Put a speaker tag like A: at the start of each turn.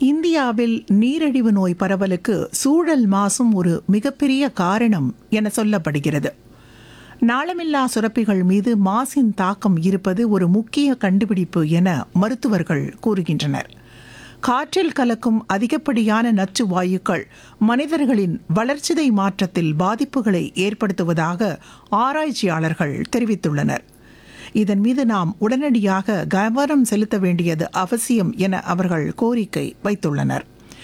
A: இந்தியாவில் நீரிழிவு நோய் பரவலுக்கு சூழல் மாசும் ஒரு மிகப்பெரிய காரணம் என சொல்லப்படுகிறது நாளமில்லா சுரப்பிகள் மீது மாசின் தாக்கம் இருப்பது ஒரு முக்கிய கண்டுபிடிப்பு என மருத்துவர்கள் கூறுகின்றனர் காற்றில் கலக்கும் அதிகப்படியான நச்சு வாயுக்கள் மனிதர்களின் வளர்ச்சிதை மாற்றத்தில் பாதிப்புகளை ஏற்படுத்துவதாக ஆராய்ச்சியாளர்கள் தெரிவித்துள்ளனர் இதன் மீது நாம் உடனடியாக கவனம் செலுத்த வேண்டியது அவசியம் என அவர்கள் கோரிக்கை வைத்துள்ளனர்